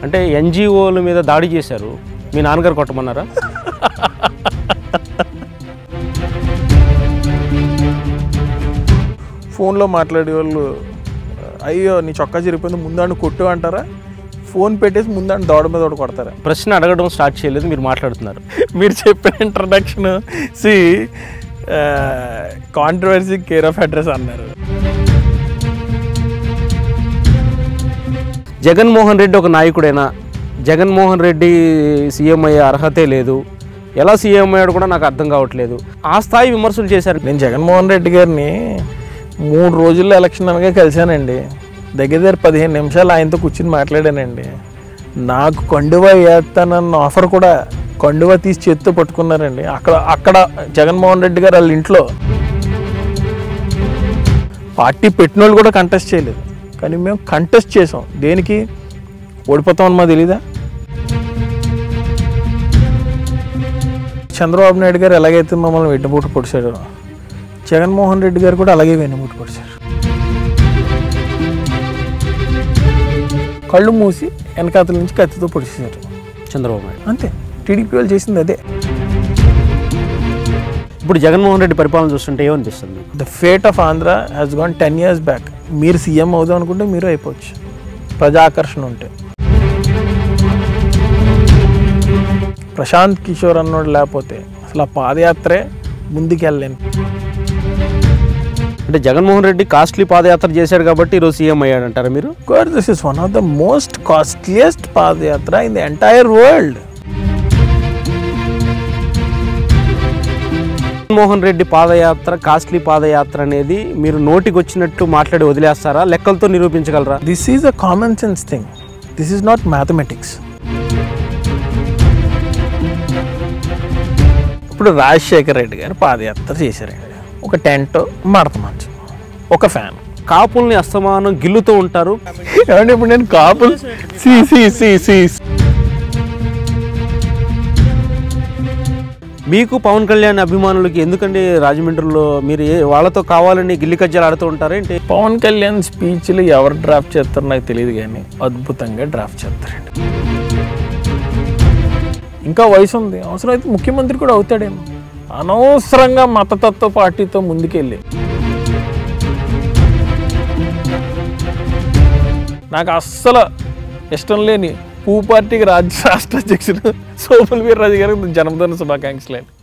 అంటే ఎన్జిఓల మీద దాడి చేశారు మీ నాన్నగారు కొట్టమన్నారా ఫోన్లో మాట్లాడే వాళ్ళు అయ్యో నీ చొక్కా చిరిగిపోయింది ముందాన్ని కొట్టు అంటారా ఫోన్ పెట్టేసి ముందాన్ని దౌడ మీద ఒకటి కొడతారా ప్రశ్న అడగడం స్టార్ట్ చేయలేదు మీరు మాట్లాడుతున్నారు మీరు చెప్పిన ఇంట్రడక్షన్ సి కాంట్రవర్సీ కేర్ ఆఫ్ అడ్రస్ అన్నారు జగన్మోహన్ రెడ్డి ఒక నాయకుడేనా జగన్మోహన్ రెడ్డి సీఎం అయ్యే అర్హతే లేదు ఎలా సీఎం అయ్యాడు కూడా నాకు అర్థం కావట్లేదు ఆ స్థాయి విమర్శలు చేశారు నేను జగన్మోహన్ రెడ్డి గారిని మూడు రోజుల్లో ఎలక్షన్ అనగా కలిశానండి దగ్గర దగ్గర పదిహేను నిమిషాలు ఆయనతో కూర్చుని మాట్లాడానండి నాకు కండువా వేస్తానన్న ఆఫర్ కూడా కండువా తీసి చేత్తో పట్టుకున్నారండి అక్కడ అక్కడ జగన్మోహన్ రెడ్డి గారు వాళ్ళ ఇంట్లో పార్టీ పెట్టిన వాళ్ళు కూడా కంటెస్ట్ చేయలేదు కానీ మేము కంటెస్ట్ చేసాం దేనికి ఓడిపోతామని మా తెలీదా చంద్రబాబు నాయుడు గారు ఎలాగైతే మమ్మల్ని వెన్నుపోటు పొడిచాడు జగన్మోహన్ రెడ్డి గారు కూడా అలాగే వెన్నుపోటు పొడిచారు కళ్ళు మూసి వెనకాతల నుంచి కత్తితో పొడిచేశారు చంద్రబాబు నాయుడు అంతే టీడీపీ వాళ్ళు చేసింది అదే ఇప్పుడు జగన్మోహన్ రెడ్డి పరిపాలన చూస్తుంటే ఏమనిపిస్తుంది మీకు? The fate of Andhra has gone ten years back మీరు సీఎం అవుదాం అనుకుంటే మీరు అయిపోవచ్చు ప్రజా ఆకర్షణ ఉంటే ప్రశాంత్ కిషోర్ అన్నోడు లేకపోతే అసలు ఆ పాదయాత్రే ముందుకెళ్ళలేను అంటే జగన్మోహన్ రెడ్డి కాస్ట్లీ పాదయాత్ర చేశాడు కాబట్టి ఈరోజు సీఎం అయ్యాడంటారా మీరు course this is one of the most costliest padayatra in the entire world Jaganmohan Reddy padayatra costly padayatra అనేది మీరు నోటికి వచ్చినట్టు మాట్లాడి వదిలేస్తారా లెక్కలతో నిరూపించగలరా this is a common sense thing this is not mathematics ఇప్పుడు రాజశేఖర్ రెడ్డి గారు పాదయాత్ర చేశారండి ఒక టెంట్ మడత మంచం ఒక ఫ్యాన్ కాపుల్ని అస్తమానం గిల్లుతూ ఉంటారు ఏమంటే ఇప్పుడు నేను కాపులు సి సి సి సి మీకు పవన్ కళ్యాణ్ అభిమానులకి ఎందుకండి రాజమండ్రిలో మీరు ఏ వాళ్ళతో కావాలని గిల్లి కజ్జాలు ఆడుతూ ఉంటారా ఏంటి పవన్ కళ్యాణ్ స్పీచ్లు ఎవరు డ్రాఫ్ట్ చేస్తారో నాకు తెలియదు కానీ అద్భుతంగా డ్రాఫ్ట్ చేస్తారండి ఇంకా వయసు ఉంది అవసరమైతే ముఖ్యమంత్రి కూడా అవుతాడేమో అనవసరంగా మతతత్వ పార్టీతో ముందుకెళ్ళి నాకు అస్సలు ఇష్టం లేని పూ పార్టీకి రాజ్య రాష్ట్ర అధ్యక్షుడు సోముల వీర్రాజు గారికి జన్మదిన శుభాకాంక్షలు అండి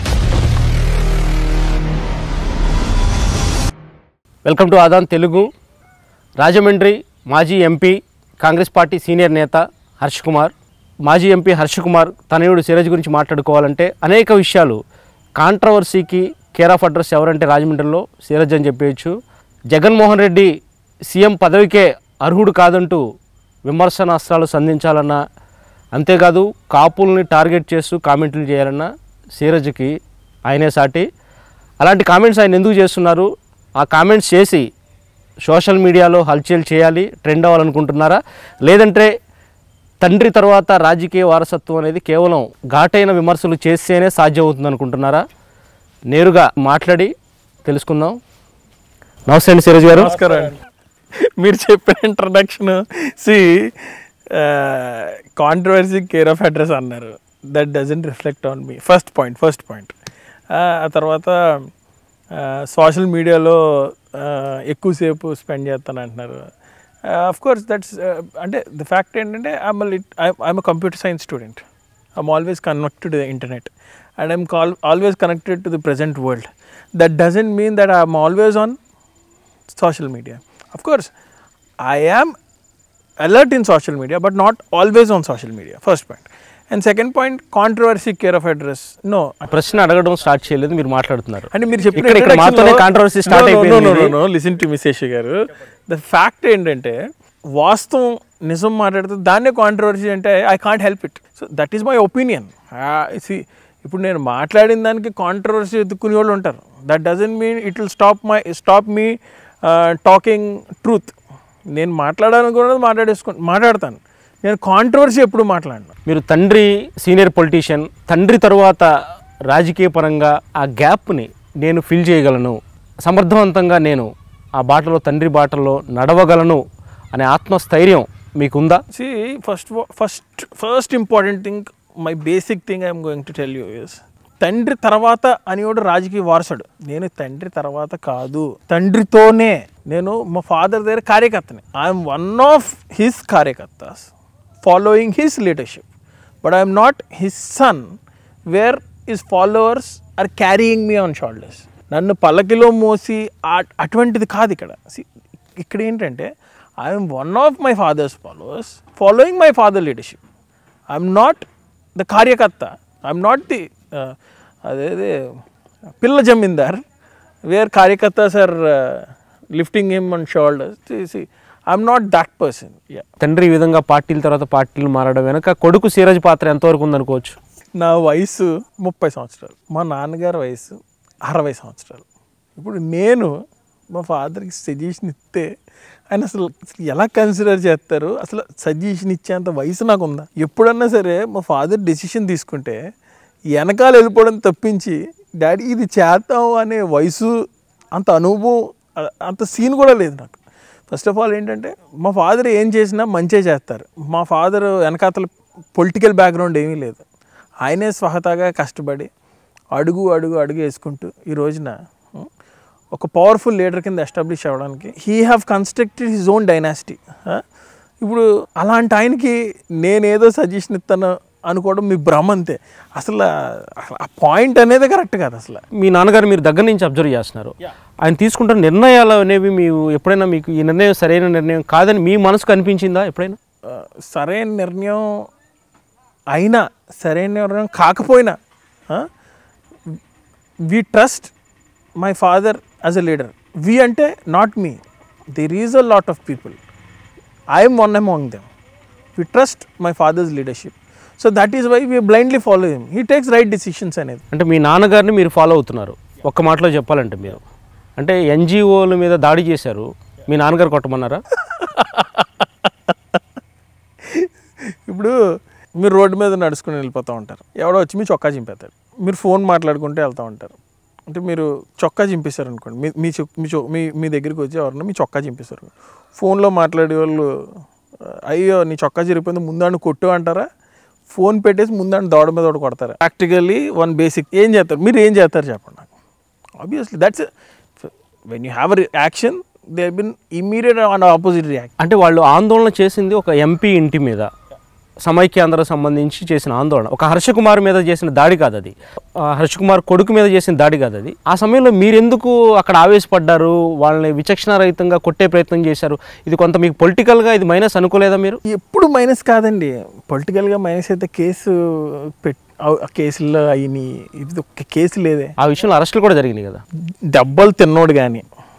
వెల్కమ్ టు ఆదాన్ తెలుగు రాజమండ్రి మాజీ ఎంపీ కాంగ్రెస్ పార్టీ సీనియర్ నేత హర్ష్ కుమార్ మాజీ ఎంపీ హర్ష్ కుమార్ తనయుడు సిరజ్ గురించి మాట్లాడుకోవాలంటే అనేక విషయాలు కాంట్రవర్సీకి కేర్ ఆఫ్ అడ్రస్ ఎవరంటే రాజమండ్రిలో సిరజ్ అని చెప్పేయచ్చు జగన్మోహన్ రెడ్డి సీఎం పదవికే అర్హుడు కాదంటూ విమర్శనాస్త్రాలు సంధించాలన్నా అంతేకాదు కాపుల్ని టార్గెట్ చేస్తూ కామెంట్లు చేయాలన్నా సీరజ్కి ఆయనే సాటి అలాంటి కామెంట్స్ ఆయన ఎందుకు చేస్తున్నారు ఆ కామెంట్స్ చేసి సోషల్ మీడియాలో హల్చల్ చేయాలి ట్రెండ్ అవ్వాలనుకుంటున్నారా లేదంటే తండ్రి తర్వాత రాజకీయ వారసత్వం అనేది కేవలం ఘాటైన విమర్శలు చేస్తేనే సాధ్యమవుతుంది అనుకుంటున్నారా నేరుగా మాట్లాడి తెలుసుకుందాం నమస్తే అండి సిరజ్ గారు నమస్కారం అండి మీరు చెప్పిన ఇంట్రడక్షన్ సి కాంట్రవర్సీ కేర్ ఆఫ్ అడ్రస్ అన్నారు that doesn't reflect on me first point first point ఆ తర్వాత సోషల్ మీడియాలో ఎక్కువసేపు స్పెండ్ చేస్తాను అంటున్నారు అఫ్ కోర్స్ దట్స్ అంటే ద ఫ్యాక్ట్ ఏంటంటే I'm I'm computer science student I'm always connected to the internet and I'm call always connected to the present world that doesn't mean that I'm always on social media. Of course, I am alert in social media, but not always on social media. First point. And second point, controversy care of address. No. ప్రశ్న అడగడం start చేయలేదు మీరు మాట్లాడుతున్నారు అంటే మీరు చెప్పిన ఇక్కడ- ఇక్కడ introduction మాతోనే లో- controversy start No, no, అయిపోయింది no, no, ఇది. no, no, listen to me, శేషి గారు ద ఫ్యాక్ట్ ఏంటంటే వాస్తవం నిజం మాట్లాడితే దాన్నే కాంట్రవర్సీ అంటే I can't help it so that is my opinion ఇప్పుడు నేను మాట్లాడిన దానికి కాంట్రవర్సీ ఎత్తుకునే వాళ్ళు ఉంటారు that doesn't mean it will stop my stop me talking truth నేను మాట్లాడాలనుకున్నది మాట్లాడేసుకు మాట్లాడతాను నేను కాంట్రవర్సీ ఎప్పుడు మాట్లాడను మీరు తండ్రి సీనియర్ పొలిటీషియన్ తండ్రి తరువాత రాజకీయ పరంగా ఆ గ్యాప్ని నేను ఫిల్ చేయగలను సమర్థవంతంగా నేను ఆ బాటలో తండ్రి బాటలో నడవగలను అనే ఆత్మస్థైర్యం మీకుందా See, first, wa- first, first important thing, my basic thing I'm going to tell you is తండ్రి తర్వాత అనేవాడు రాజకీయ వారసుడు నేను తండ్రి తర్వాత కాదు తండ్రితోనే నేను మా ఫాదర్ దగ్గర కార్యకర్తని ఐఎమ్ వన్ ఆఫ్ హిస్ కార్యకర్తాస్ following his leadership but I'm not his son where his followers are carrying me on shoulders నన్ను పల్లకిలో మోసి ఆ- అటువంటిది కాదు ఇక్కడ See, ఇక్కడ ఏంటంటే I'm one of my father's followers following my father leadership I'm not the కార్యకర్త ఐఎమ్ నాట్ ది అదేదే పిల్ల జమీందార్ వేర్ కార్యకర్తాస్ are lifting him and shoulders I'm not that person యా తండ్రి ఈ విధంగా పార్టీల తర్వాత పార్టీలు మారడం వెనక కొడుకు సిరాజ్ పాత్ర ఎంతవరకు ఉందనుకోవచ్చు నా వయసు ముప్పై సంవత్సరాలు మా నాన్నగారి వయసు అరవై సంవత్సరాలు ఇప్పుడు నేను మా ఫాదర్కి సజెషన్ ఇస్తే ఆయన అసలు అసలు ఎలా కన్సిడర్ చేస్తారు అసలు సజెషన్ ఇచ్చేంత వయసు నాకు ఉందా ఎప్పుడన్నా సరే మా ఫాదర్ డెసిషన్ తీసుకుంటే వెనకాల వెళ్ళిపోవడం తప్పించి డాడీ ఇది చేద్దాం అనే వయసు అంత అనుభవం అ- అంత సీన్ కూడా లేదు నాకు ఫస్ట్ ఆఫ్ ఆల్ ఏంటంటే మా ఫాదర్ ఏం చేసినా మంచే చేస్తారు మా ఫాదర్ వెనకాతల పొలిటికల్ బ్యాక్గ్రౌండ్ ఏమీ లేదు ఆయనే స్వహతాగా కష్టపడి అడుగు అడుగు అడుగు వేసుకుంటూ ఈ రోజున ఉం, ఒక పవర్ఫుల్ లీడర్ కింద ఎస్టాబ్లిష్ అవ్వడానికి he have constructed his own dynasty ఇప్పుడు అలాంటి ఆయనకి నేనేదో సజెషన్ ఇస్తాను అనుకోవడం మీ భ్రమ అంతే అసలు ఆ- ఆ పాయింట్ అనేది కరెక్ట్ కాదు అసలు మీ నాన్నగారు మీరు దగ్గర నుంచి అబ్జర్వ్ చేస్తున్నారు ఆయన తీసుకుంటున్న నిర్ణయాలు అనేవి మీరు ఎప్పుడైనా మీకు ఈ నిర్ణయం సరైన నిర్ణయం కాదని మీ మనసుకు అనిపించిందా ఎప్పుడైనా ఆ, సరైన నిర్ణయం అయినా సరైన నిర్ణయం కాకపోయినా we trust my father as a leader we అంటే not me there is a lot of people I'm one among them we trust my father's leadership so that is why we blindly follow him he takes right decisions అనేది అంటే మీ నాన్నగారిని మీరు follow అవుతున్నారు ఒక్క మాటలో చెప్పాలంటే మీరు అంటే ఎన్జిఓల మీద దాడి చేశారు మీ నాన్నగారు కొట్టమన్నారా ఇప్పుడు మీరు రోడ్డు మీద నడుచుకుని వెళ్ళిపోతూ ఉంటారు ఎవడో వచ్చి మీ చొక్కా చింపేస్తాడు మీరు ఫోన్ మాట్లాడుకుంటూ వెళ్తూ ఉంటారు అంటే మీరు చొక్కా చింపేశారు అనుకోండి మీ మీ చొ- మీ చొ- మీ మీ దగ్గరికి వచ్చి ఎవరన్నా మీ చొక్కా చింపేశారు ఫోన్లో మాట్లాడే వాళ్ళు అయ్యో నీ చొక్కా చిరిగిపోయింది ముందాన్ని కొట్టు అంటారా ఫోన్ పెట్టేసి ముందాన్ని దౌడ మీద ఒకటి కొడతారు ప్రాక్టికల్లీ వన్ బేసిక్ ఏం చేస్తారు మీరు ఏం చేస్తారు చెప్పండి నాకు obviously that's when you have action they been immediate on opposite react అంటే వాళ్ళు ఆందోళన చేసింది ఒక ఎంపీ ఇంటి మీద సమైక్యాంధ్ర సంబంధించి చేసిన ఆందోళన ఒక హర్షకుమార్ మీద చేసిన దాడి కాదు అది ఆ, హర్షకుమార్ కొడుకు మీద చేసిన దాడి కాదు అది ఆ సమయంలో మీరెందుకు అక్కడ ఆవేశపడ్డారు వాళ్ళని విచక్షణారహితంగా కొట్టే ప్రయత్నం చేశారు ఇది కొంత మీకు పొలిటికల్గా ఇది మైనస్ అనుకోలేదా మీరు ఎప్పుడు మైనస్ కాదండి పొలిటికల్గా మైనస్ అయితే కేసు పెట్ ఆ- ఆ కేసుల్లో అయినాయి ఇది ఒక్క కేసు లేదే ఆ విషయంలో అరెస్టులు కూడా జరిగినాయి కదా దెబ్బలు తిన్నోడు కానీ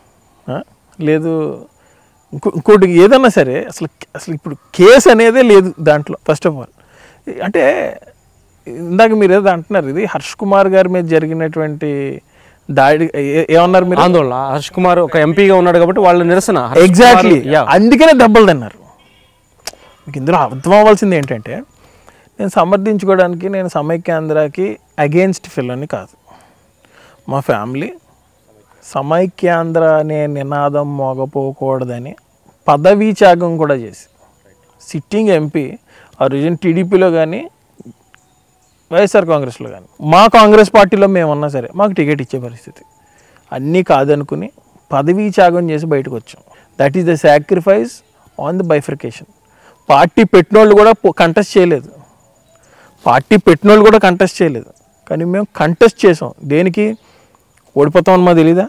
లేదు ఇంకో ఇంకోటి ఏదన్నా సరే అసలు అసలు ఇప్పుడు కేసు అనేదే లేదు దాంట్లో ఫస్ట్ ఆఫ్ ఆల్ అంటే ఇందాక మీరు ఏదో అంటున్నారు ఇది హర్ష్ కుమార్ గారి మీద జరిగినటువంటి దాడి ఏ- ఏమన్నారు మీరు ఆందోళన హర్ష్ కుమార్ ఒక ఎంపీగా ఉన్నాడు కాబట్టి వాళ్ళ నిరసన హర్ష్ కుమార్- ఎగ్జాక్ట్లీ యా. అందుకనే దెబ్బలు తిన్నారు మీకు ఇందులో అర్థం అవ్వాల్సింది ఏంటంటే నేను సమర్థించుకోవడానికి నేను సమైక్యాంధ్రకి అగేన్స్ట్ ఫిల్లని కాదు మా ఫ్యామిలీ సమైక్యాంధ్ర అనే నినాదం మోగపోకూడదని పదవీ త్యాగం కూడా చేసి సిట్టింగ్ ఎంపీ ఆ రీజన్ టీడీపీలో కానీ వైఎస్ఆర్ కాంగ్రెస్లో కానీ మా కాంగ్రెస్ పార్టీలో మేమున్నా సరే మాకు టికెట్ ఇచ్చే పరిస్థితి అన్నీ కాదనుకుని పదవీ త్యాగం చేసి బయటకు వచ్చాం that is the sacrifice on the bifurcation party పెట్టినోళ్ళు కూడా కంటెస్ట్ చేయలేదు పార్టీ పెట్టినోళ్ళు కూడా కంటెస్ట్ చేయలేదు కానీ మేము కంటెస్ట్ చేసాం దేనికి ఓడిపోతామని మా తెలీదా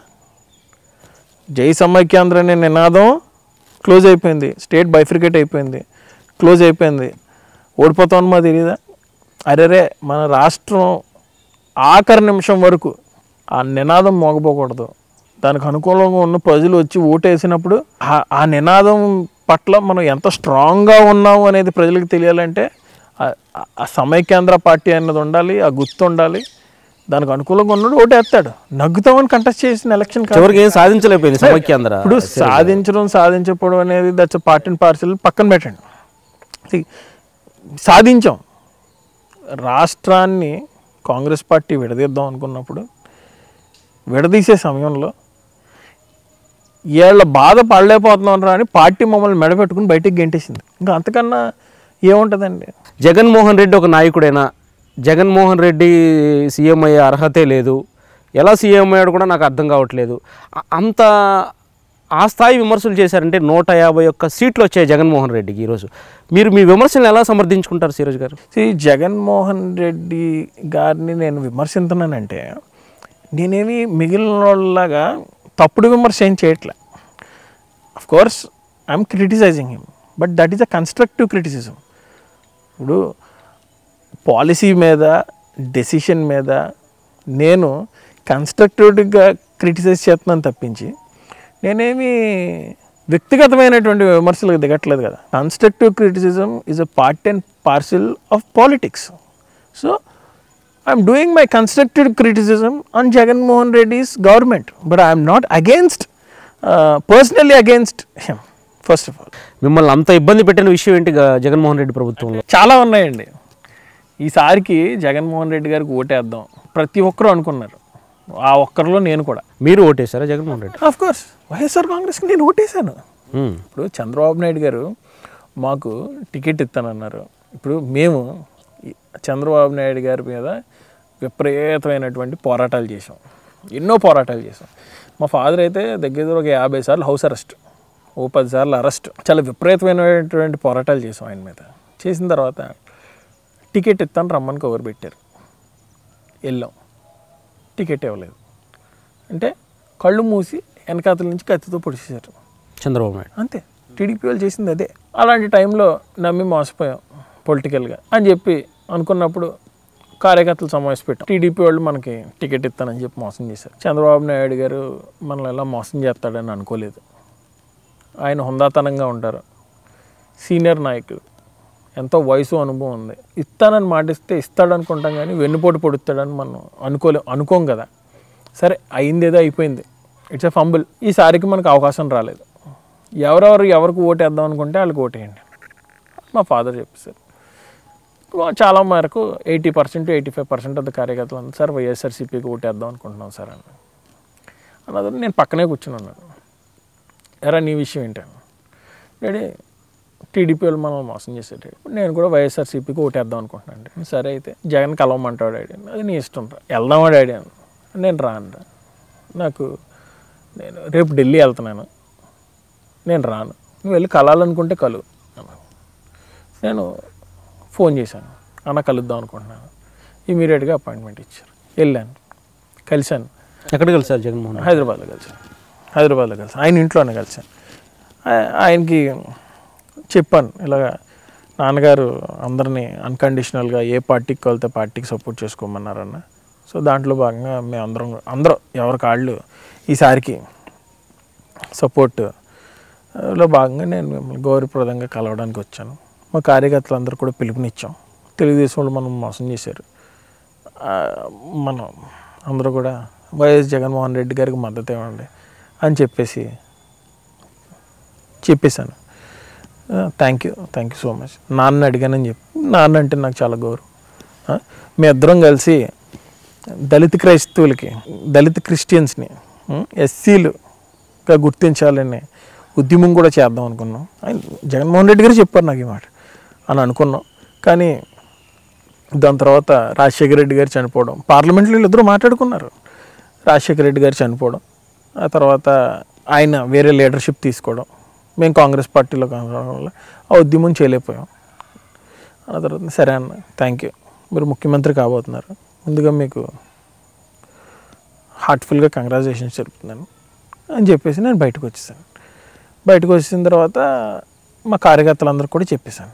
జై సమైక్యాంధ్ర అనే నినాదం క్లోజ్ అయిపోయింది స్టేట్ బైఫ్రికేట్ అయిపోయింది క్లోజ్ అయిపోయింది ఓడిపోతామని మా తెలీదా అరేరే మన రాష్ట్రం ఆఖరి నిమిషం వరకు ఆ నినాదం మోగపోకూడదు దానికి అనుకూలంగా ఉన్న ప్రజలు వచ్చి ఓటేసినప్పుడు ఆ- ఆ నినాదం పట్ల మనం ఎంత స్ట్రాంగ్గా ఉన్నాము అనేది ప్రజలకు తెలియాలంటే ఆ- ఆ- ఆ సమైక్యాంధ్ర పార్టీ అనేది ఉండాలి ఆ గుర్తు ఉండాలి దానికి అనుకూలంగా ఉన్నాడు ఓటేస్తాడు నగ్గుతామని కంటెస్ట్ చేసిన ఎలక్షన్ కాదు చివరికి ఏం సాధించలేకపోయింది సమైక్యాంధ్ర ఇప్పుడు సాధించడం సాధించకపోవడం అనేది దట్స్ పార్టీ అండ్ పార్సల్ పక్కన పెట్టండి See, సాధించాం రాష్ట్రాన్ని కాంగ్రెస్ పార్టీ విడదీద్దాం అనుకున్నప్పుడు విడదీసే సమయంలో వీళ్ళ బాధ పడలేకపోతున్నాం రా అని పార్టీ మమ్మల్ని మెడపెట్టుకుని బయటికి గెంటేసింది ఇంకా అంతకన్నా ఏముంటుందండి జగన్మోహన్ రెడ్డి ఒక నాయకుడేనా జగన్మోహన్ రెడ్డి సీఎం అయ్యే అర్హతే లేదు ఎలా సీఎం అయ్యాడు కూడా నాకు అర్థం కావట్లేదు అ- అంత ఆ స్థాయి విమర్శలు చేశారంటే నూట యాభై ఒక్క సీట్లు వచ్చాయి జగన్మోహన్ రెడ్డికి ఈరోజు మీరు మీ విమర్శలను ఎలా సమర్థించుకుంటారు సిరోజ్ గారు See, జగన్మోహన్ రెడ్డి గారిని నేను విమర్శిస్తున్నానంటే నేనేమి మిగిలిన వాళ్ళలాగా తప్పుడు విమర్శ ఏం చేయట్లే of course I'm criticising him but that is a constructive criticism ఇప్పుడు పాలసీ మీద డెసిషన్ మీద నేను కన్స్ట్రక్టివ్గా క్రిటిసైజ్ చేస్తున్నాను తప్పించి నేనేమి వ్యక్తిగతమైనటువంటి విమర్శలకు దిగట్లేదు కదా constructive criticism is a part and parcel of politics so I'm doing my constructive criticism on Jaganmohan Reddy's government but I'm not against personally against him first of all మిమ్మల్ని అంత ఇబ్బంది పెట్టిన విషయం ఏంటి గ- జగన్మోహన్ రెడ్డి ప్రభుత్వంలో చాలా ఉన్నాయండి ఈసారికి జగన్మోహన్ రెడ్డి గారికి ఓటేద్దాం ప్రతి ఒక్కరూ అనుకున్నారు ఆ ఒక్కరిలో నేను కూడా మీరు ఓటేశారా Jaganmohan Reddy of course YSR కాంగ్రెస్కి నేను ఓటేశాను ఉమ్. ఇప్పుడు చంద్రబాబు నాయుడు గారు మాకు టికెట్ ఇస్తానన్నారు ఇప్పుడు మేము ఈ చంద్రబాబు నాయుడు గారి మీద విపరీతమైనటువంటి పోరాటాలు చేసాం ఎన్నో పోరాటాలు చేసాం మా ఫాదర్ అయితే దగ్గర దగ్గర ఒక యాభై సార్లు హౌస్ అరెస్ట్ ఓ పది సార్లు అరెస్ట్ చాలా విపరీతమైనటువంటి పోరాటాలు చేసాం ఆయన మీద చేసిన తర్వాత టికెట్ ఇస్తాను రమ్మని కవర్ పెట్టారు వెళ్ళాం టికెట్ ఇవ్వలేదు అంటే కళ్ళు మూసి వెనకాతల నుంచి కత్తితో పొడిచేశారు చంద్రబాబు నాయుడు అంతే టీడీపీ వాళ్ళు చేసింది అదే అలాంటి టైంలో నమ్మి మోసపోయాం పొలిటికల్గా అని చెప్పి అనుకున్నప్పుడు కార్యకర్తలు సమావేశ పెట్టాం టీడీపీ వాళ్ళు మనకి టికెట్ ఇస్తానని చెప్పి మోసం చేశారు చంద్రబాబు నాయుడు గారు మనల్ని ఎలా మోసం చేస్తాడని అనుకోలేదు ఆయన హుందాతనంగా ఉంటారు సీనియర్ నాయకుడు ఎంతో వయసు అనుభవం ఉంది ఇస్తానని మాటిస్తే ఇస్తాడు అనుకుంటాం కానీ వెన్నుపోటు పొడుస్తాడని మనం అనుకోలే అనుకోం కదా సరే అయింది ఏదో అయిపోయింది ఇట్స్ ఎ ఫంబుల్ ఈసారికి మనకు అవకాశం రాలేదు ఎవరెవరు ఎవరికి ఓటేద్దాం అనుకుంటే వాళ్ళకి ఓటేయండి మా ఫాదర్ చెప్పేశారు చాలా మేరకు eighty percent eighty five percent of the కార్యకర్తలు అంతా సార్ వైఎస్ఆర్సీపీకి ఓటేద్దాం అనుకుంటున్నాం సార్ అని అన్నది నేను పక్కనే కూర్చుని ఉన్నాను ఎరా నీ విషయం ఏంటని డాడీ టీడీపీ వాళ్ళు మనం మోసం చేసేటి నేను కూడా వైఎస్ఆర్సీపీకి ఓటేద్దాం అనుకుంటున్నాను అండి సరే అయితే జగన్ కలవమంటావు డాడీ అది నీ ఇష్టం రా వెళ్దామా డాడీ అని నేను రాను రా నాకు నేను రేపు ఢిల్లీ వెళ్తున్నాను నేను రాను నువ్వు వెళ్ళి కలాలనుకుంటే కలువు అన్నాను. నేను ఫోన్ చేశాను అన్న కలుద్దాం అనుకుంటున్నాను ఇమీడియట్గా అపాయింట్మెంట్ ఇచ్చారు వెళ్ళాను కలిశాను ఎక్కడ కలిసారు జగన్మోహన్ రెడ్డి హైదరాబాద్లో కలిసాను హైదరాబాద్లో కలిసాను ఆయన ఇంట్లోనే కలిసాను ఆ- ఆయనకి చెప్పాను ఇలాగ నాన్నగారు అందరినీ అన్కండిషనల్గా ఏ పార్టీకి వెళ్తే పార్టీకి సపోర్ట్ చేసుకోమన్నారన్న సో దాంట్లో భాగంగా మేము అందరం అందరం ఎవరి కాళ్ళు ఈసారికి సపోర్ట్ లో భాగంగా నేను మిమ్మల్ని గౌరవప్రదంగా కలవడానికి వచ్చాను మా కార్యకర్తలు అందరూ కూడా పిలుపునిచ్చాం తెలుగుదేశం వాళ్ళు మనం మోసం చేశారు ఆ, మనం అందరూ కూడా వైఎస్ జగన్మోహన్ రెడ్డి గారికి మద్దతు ఇవ్వండి అని చెప్పేసి చెప్పేశాను thank you thank you so much నాన్న అడిగానని చెప్పి నాన్న అంటే నాకు చాలా గౌరవం ఆ, మీ ఇద్దరం కలిసి దళిత క్రైస్తవులకి దళిత క్రిస్టియన్స్ని ఎస్సీలుగా గుర్తించాలని ఉద్యమం కూడా చేద్దాం అనుకున్నాం ఆయన జగన్మోహన్ రెడ్డి గారు చెప్పారు నాకు ఈ మాట అని అనుకున్నాం కానీ దాని తర్వాత రాజశేఖర రెడ్డి గారు చనిపోవడం పార్లమెంట్లో వీళ్ళిద్దరూ మాట్లాడుకున్నారు రాజశేఖర రెడ్డి గారు చనిపోవడం ఆ తర్వాత ఆయన వేరే లీడర్షిప్ తీసుకోవడం మేము కాంగ్రెస్ పార్టీలో కనడం వల్ల ఆ ఉద్యమం చేయలేకపోయాం ఆ తర్వాత సరే అన్న థ్యాంక్ యూ మీరు ముఖ్యమంత్రి కాబోతున్నారు ముందుగా మీకు హార్ట్ఫుల్గా కంగ్రాచులేషన్స్ చెప్తున్నాను అని చెప్పేసి నేను బయటకు వచ్చేసాను బయటకు వచ్చిన తర్వాత మా కార్యకర్తలందరూ కూడా చెప్పేశాను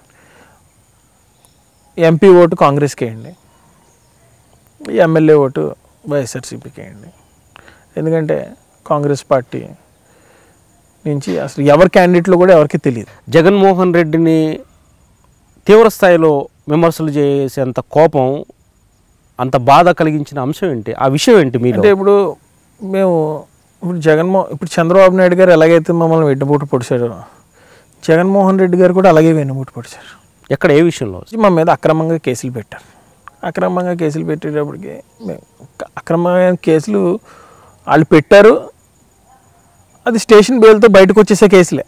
ఎంపీ ఓటు కాంగ్రెస్కి వేయండి ఎమ్మెల్యే ఓటు వైఎస్ఆర్సీపీకి వేయండి ఎందుకంటే కాంగ్రెస్ పార్టీ నుంచి అసలు ఎవరి క్యాండిడేట్లు కూడా ఎవరికి తెలియదు జగన్మోహన్ రెడ్డిని తీవ్ర స్థాయిలో విమర్శలు చేసేంత కోపం అంత బాధ కలిగించిన అంశం ఏంటి ఆ విషయం ఏంటి మీరు అంటే ఇప్పుడు మేము ఇప్పుడు జగన్మో ఇప్పుడు చంద్రబాబు నాయుడు గారు ఎలాగైతే మమ్మల్ని వెన్నుపోటు పొడిచారు జగన్మోహన్ రెడ్డి గారు కూడా అలాగే వెన్నుపోటు పొడిచారు ఎక్కడ ఏ విషయంలో మా మీద అక్రమంగా కేసులు పెట్టారు అక్రమంగా కేసులు పెట్టేటప్పటికి మేము అక్రమమైన కేసులు వాళ్ళు పెట్టారు అది స్టేషన్ బెయిల్తో బయటకు వచ్చేసే కేసులే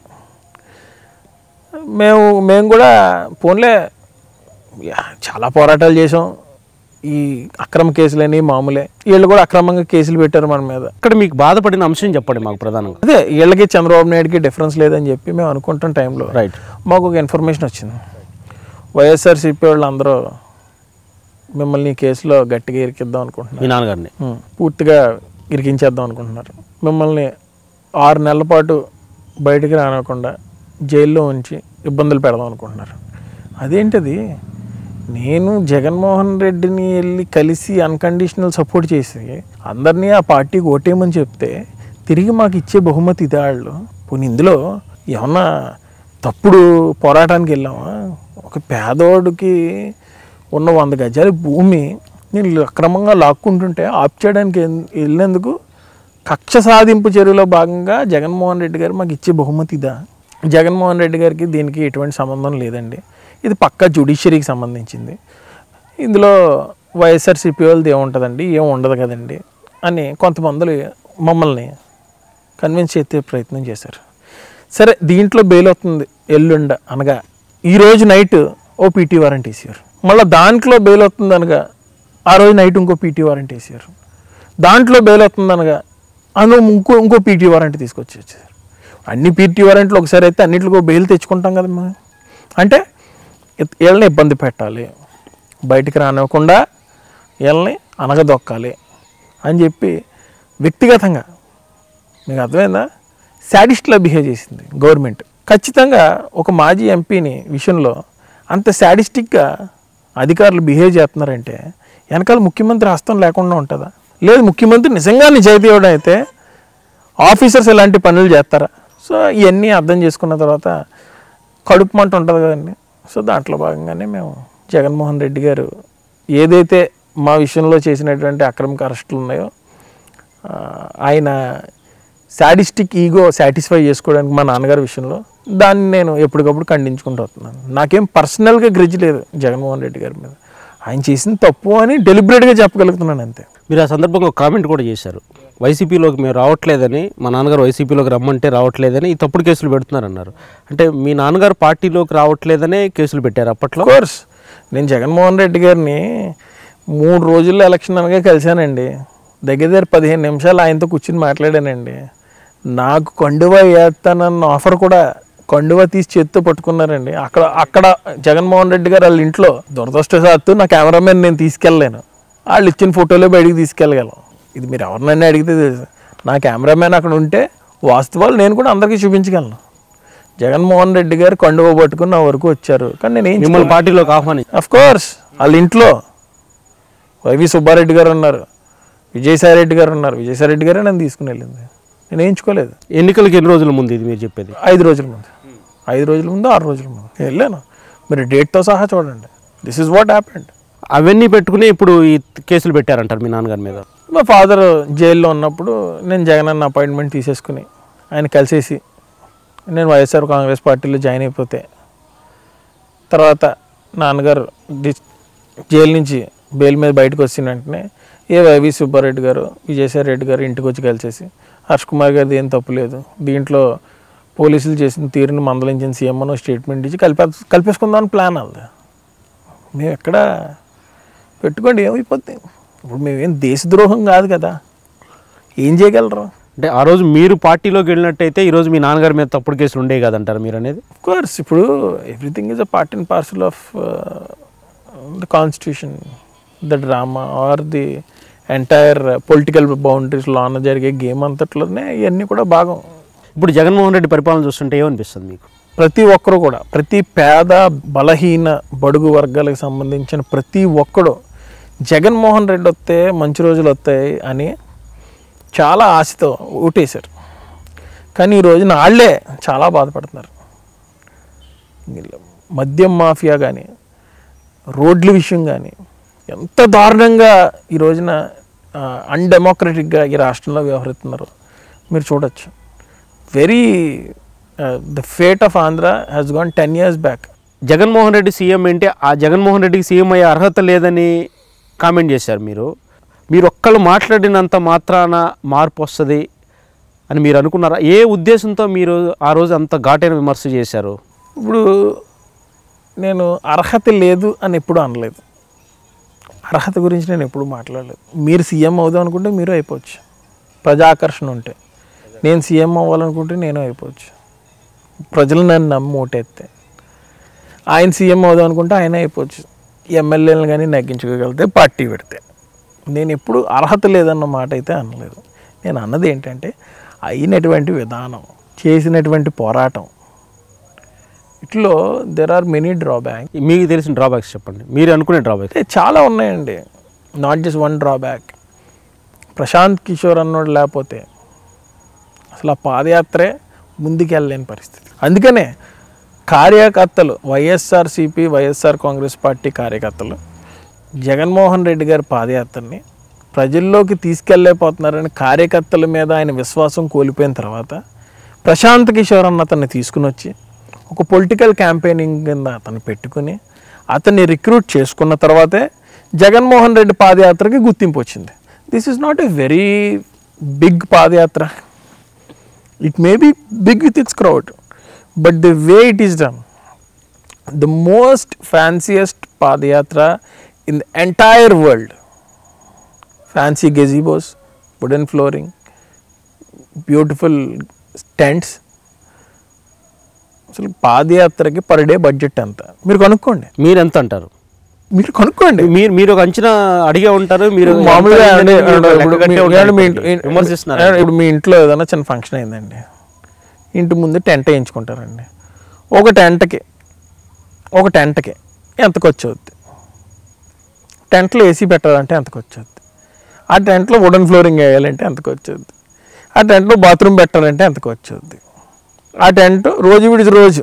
మేము మేము కూడా పోన్లే యా, చాలా పోరాటాలు చేసాం ఈ అక్రమ కేసులని మామూలే వీళ్ళు కూడా అక్రమంగా కేసులు పెట్టారు మన మీద ఇక్కడ మీకు బాధపడిన అంశం చెప్పండి మాకు ప్రధానంగా అదే వీళ్ళకి చంద్రబాబు నాయుడుకి డిఫరెన్స్ లేదని చెప్పి మేము అనుకుంటున్న టైంలో రైట్ మాకు ఒక ఇన్ఫర్మేషన్ వచ్చింది వైఎస్ఆర్సీపీ వాళ్ళు అందరూ మిమ్మల్ని ఈ కేసులో గట్టిగా ఇరికిద్దాం అనుకుంటున్నారు మీ నాన్నగారిని ఉం. పూర్తిగా ఇరికించేద్దాం అనుకుంటున్నారు మిమ్మల్ని ఆరు నెలల పాటు బయటికి రానివ్వకుండా జైల్లో ఉంచి ఇబ్బందులు పెడదాం అనుకుంటున్నారు అదేంటది నేను జగన్మోహన్ రెడ్డిని వెళ్ళి కలిసి అన్కండిషనల్ సపోర్ట్ చేసి అందరినీ ఆ పార్టీకి ఓటేయమని చెప్తే తిరిగి మాకు ఇచ్చే బహుమతి ఇదే వాళ్ళు పోనీ ఇందులో ఏమన్నా తప్పుడు పోరాటానికి వెళ్ళామా ఒక పేదోడికి ఉన్న వంద గజాల భూమి నేను అక్రమంగా లాక్కుంటుంటే ఆప్ చేయడానికి ఎన్- వెళ్ళినందుకు కక్ష సాధింపు చర్యలో భాగంగా జగన్మోహన్ రెడ్డి గారు మాకు ఇచ్చే బహుమతి ఇదా జగన్మోహన్ రెడ్డి గారికి దీనికి ఎటువంటి సంబంధం లేదండి ఇది పక్కా జ్యుడిషియరీకి సంబంధించింది ఇందులో వైఎస్ఆర్సీపీ వాళ్ళది ఏముంటుందండి ఏం ఉండదు కదండి అని కొంతమంది మమ్మల్ని కన్విన్స్ చేసే ప్రయత్నం చేశారు సరే దీంట్లో బెయిల్ అవుతుంది ఎల్లుండ అనగా ఈ రోజు నైట్ ఓ పీటీ వారెంట్ వేసారు మళ్ళీ దాంట్లో బెయిల్ అవుతుంది అనగా ఆ రోజు నైట్ ఇంకో పీటీ వారెంట్ వేసారు దాంట్లో బెయిల్ అవుతుంది అనగా అను ఇంకో ఇంకో పీటీ వారెంట్ తీసుకొచ్చి వచ్చారు అన్ని పీటీ వారెంట్లు ఒకసారి అయితే అన్నింటికో బెయిల్ తెచ్చుకుంటాం కదా మనం అంటే ఇత్- వీళ్ళని ఇబ్బంది పెట్టాలి బయటికి రానివ్వకుండా వీళ్ళని అనగదొక్కాలి అని చెప్పి వ్యక్తిగతంగా మీకు అర్థమైందా శాడిస్ట్లా బిహేవ్ చేసింది గవర్నమెంట్ ఖచ్చితంగా ఒక మాజీ ఎంపీని విషయంలో అంత శాడిస్టిక్గా అధికారులు బిహేవ్ చేస్తున్నారంటే వెనకాల ముఖ్యమంత్రి హస్తం లేకుండా ఉంటుందా లేదు ముఖ్యమంత్రి నిజంగా నిజాయితీ ఇవ్వడం అయితే ఆఫీసర్స్ ఇలాంటి పనులు చేస్తారా సో ఇవన్నీ అర్థం చేసుకున్న తర్వాత కడుపు మంట ఉంటుంది కదండి సో దాంట్లో భాగంగానే మేము జగన్మోహన్ రెడ్డి గారు ఏదైతే మా విషయంలో చేసినటువంటి అక్రమిక అరెస్టులు ఉన్నాయో ఆ, ఆయన సాడిస్టిక్ ఈగో సాటిస్ఫై చేసుకోవడానికి మా నాన్నగారి విషయంలో దాన్ని నేను ఎప్పటికప్పుడు ఖండించుకుంటూ వస్తున్నాను నాకేం పర్సనల్గా గ్రిజ్ లేదు జగన్మోహన్ రెడ్డి గారి మీద ఆయన చేసిన తప్పు అని డెలిబరేట్గా చెప్పగలుగుతున్నాను అంతే మీరు ఆ సందర్భంగా ఒక కామెంట్ కూడా చేశారు వైసీపీలోకి మేము రావట్లేదని మా నాన్నగారు వైసీపీలోకి రమ్మంటే రావట్లేదని ఈ తప్పుడు కేసులు పెడుతున్నారన్నారు అంటే మీ నాన్నగారు పార్టీలోకి రావట్లేదనే కేసులు పెట్టారు అప్పట్లో కోర్స్ నేను జగన్మోహన్ రెడ్డి గారిని మూడు రోజుల్లో ఎలక్షన్ అనగా కలిశానండి దగ్గర దగ్గర పదిహేను నిమిషాలు ఆయనతో కూర్చుని మాట్లాడానండి నాకు కండువా వేస్తానన్న ఆఫర్ కూడా కండువా తీసి చేత్తో పట్టుకున్నారండి అక్కడ అక్కడ జగన్మోహన్ రెడ్డి గారు వాళ్ళ ఇంట్లో దురదృష్టవశాత్తు నా కెమెరామెన్ నేను తీసుకెళ్ళలేను వాళ్ళు ఇచ్చిన ఫోటోలే బయటికి తీసుకెళ్ళగలం ఇది మీరు ఎవరినైనా అడిగితే తెలుసు నా కెమెరామెన్ అక్కడ ఉంటే వాస్తవాలు నేను కూడా అందరికీ చూపించగలను జగన్మోహన్ రెడ్డి గారు కండువా పట్టుకుని నా వరకు వచ్చారు కానీ నేను ఏం మిమ్మల్ని పార్టీలోకి ఆహ్వాని అఫ్ కోర్స్ వాళ్ళ ఇంట్లో వైవి సుబ్బారెడ్డి గారు ఉన్నారు విజయసాయి రెడ్డి గారు ఉన్నారు విజయసాయి రెడ్డి గారే నన్ను తీసుకుని వెళ్ళింది నేను వేయించుకోలేదు ఎన్నికలకి ఎన్ని రోజుల ముందు ఇది మీరు చెప్పేది ఐదు రోజుల ముందు ఐదు రోజుల ముందు ఆరు రోజుల ముందు నేను వెళ్ళాను మీరు డేట్తో సహా చూడండి దిస్ ఇస్ వాట్ హ్యాపెండ్ అవన్నీ పెట్టుకుని ఇప్పుడు ఈ కేసులు పెట్టారంటారు మీ నాన్నగారి మీద మా ఫాదర్ జైల్లో ఉన్నప్పుడు నేను జగన్ అన్న అపాయింట్మెంట్ తీసేసుకుని ఆయన కలిసేసి నేను వైఎస్ఆర్ కాంగ్రెస్ పార్టీలో జాయిన్ అయిపోతే తర్వాత నాన్నగారు డి- జైలు నుంచి బెయిల్ మీద బయటకు వచ్చిన వెంటనే ఏ వైవి సుబ్బారెడ్డి గారు విజయసాయి రెడ్డి గారు ఇంటికి వచ్చి కలిసేసి హర్ష్ కుమార్ గారిది ఏం తప్పు లేదు దీంట్లో పోలీసులు చేసిన తీరుని మందలించిన సీఎం అని స్టేట్మెంట్ ఇచ్చి కలిపే కలిపేసుకుందామని ప్లాన్ వాళ్ళది మేము ఎక్కడ పెట్టుకోండి ఏమైపోద్ది ఇప్పుడు మేమేం దేశద్రోహం కాదు కదా ఏం చేయగలరు అంటే ఆ రోజు మీరు పార్టీలోకి వెళ్ళినట్టయితే ఈ రోజు మీ నాన్నగారి మీద తప్పుడు కేసులు ఉండేవి కదంటారు మీరు అనేది కోర్స్ ఇప్పుడు everything is a part and parcel of the constitution the drama are the entire political boundaries లోన జరిగే గేమ్ అంతట్లోనే ఇవన్నీ కూడా భాగం ఇప్పుడు జగన్మోహన్ రెడ్డి పరిపాలన చూస్తుంటే ఏమనిపిస్తుంది మీకు ప్రతి ఒక్కరు కూడా ప్రతి పేద బలహీన బడుగు వర్గాలకు సంబంధించిన ప్రతి ఒక్కడు జగన్మోహన్ రెడ్డి వస్తే మంచి రోజులు వస్తాయి అని చాలా ఆశతో ఓటేశారు కానీ ఈ రోజున వాళ్ళే చాలా బాధపడుతున్నారు వీళ్ళు మద్యం మాఫియా కానీ రోడ్ల విషయం కానీ ఎంత దారుణంగా ఈ రోజున అన్డెమోక్రటిక్గా ఈ రాష్ట్రంలో వ్యవహరిస్తున్నారు మీరు చూడొచ్చు very the fate of Andhra has gone ten years back Jaganmohan Reddy CM ఏంటి ఆ జగన్మోహన్ రెడ్డికి సీఎం అయ్యే అర్హత లేదని కామెంట్ చేశారు మీరు మీరు ఒక్కళ్ళు మాట్లాడినంత మాత్రాన మార్పు వస్తుంది అని మీరు అనుకున్నారా ఏ ఉద్దేశంతో మీరు ఆ రోజు అంత ఘాటైన విమర్శ చేశారు ఇప్పుడు నేను అర్హత లేదు అని ఎప్పుడు అనలేదు అర్హత గురించి నేను ఎప్పుడు మాట్లాడలేదు మీరు సీఎం అవుదాం అనుకుంటే మీరు అయిపోవచ్చు ప్రజాకర్షణ ఉంటే నేను సీఎం అవ్వాలనుకుంటే నేను అయిపోవచ్చు ప్రజలు నన్ను నమ్మి ఓటేస్తే ఆయన సీఎం అవుదాం అనుకుంటే ఆయన అయిపోవచ్చు ఎమ్మెల్యేలను కానీ నగ్గించుకోగలిగితే పార్టీ పెడితే నేను ఎప్పుడు అర్హత లేదన్న మాట అయితే అనలేదు నేను అన్నది ఏంటంటే అయినటువంటి విధానం చేసినటువంటి పోరాటం ఇట్లో దెర్ ఆర్ మెనీ డ్రాబ్యాక్ మీకు తెలిసిన డ్రాబ్యాక్స్ చెప్పండి మీరు అనుకునే డ్రాబ్యాక్ అయితే చాలా ఉన్నాయండి not just one drawback Prashant Kishor అన్నోడు లేకపోతే అసలు ఆ పాదయాత్రే ముందుకెళ్ళలేని పరిస్థితి అందుకనే కార్యకర్తలు వైఎస్ఆర్సిపి వైఎస్ఆర్ కాంగ్రెస్ పార్టీ కార్యకర్తలు జగన్మోహన్ రెడ్డి గారి పాదయాత్రని ప్రజల్లోకి తీసుకెళ్ళలేకపోతున్నారని కార్యకర్తల మీద ఆయన విశ్వాసం కోల్పోయిన తర్వాత ప్రశాంత్ కిషోర్ అన్న అతన్ని తీసుకుని వచ్చి ఒక పొలిటికల్ క్యాంపెయినింగ్ కింద అతను పెట్టుకుని అతన్ని రిక్రూట్ చేసుకున్న తర్వాతే జగన్మోహన్ రెడ్డి పాదయాత్రకి గుర్తింపు వచ్చింది this is not a very big padayatra it may be big with its crowd but the way it is done the most fanciest padayatra in the entire world fancy gazebos wooden flooring beautiful tents అసలు పాదయాత్రకి per day budget ఎంత మీరు కనుక్కోండి మీరు ఎంత అంటారు మీరు కనుక్కోండి మీరు మీరు ఒక అంచనా అడిగే ఉంటారు మీరు మామూలుగా ఎంత అంటే అయిందని మీరు ఇప్పుడు లెక్క కట్టే మీ- ఉంటారు ఏమంటే మీ ఇప్పటికీ. ఇంట్లో- విమర్శిస్తున్నారు ఏమంటే ఇప్పుడు మీ ఇంట్లో ఏదైనా చిన్న ఫంక్షన్ అయిందండి ఇంటి ముందు టెంట్ వేయించుకుంటారండి ఒక టెంట్కి ఒక టెంట్కి ఎంత ఖర్చు అవుద్ది టెంట్లో ఏసీ పెట్టాలంటే ఎంత ఖర్చు అవుద్ది ఆ టెంట్లో వుడెన్ ఫ్లోరింగ్ వేయాలంటే ఎంత ఖర్చు అవుద్ది ఆ టెంట్లో బాత్రూమ్ పెట్టాలంటే ఎంత ఖర్చు అవుద్ది ఆ టెంట్ రోజు విడిచి రోజు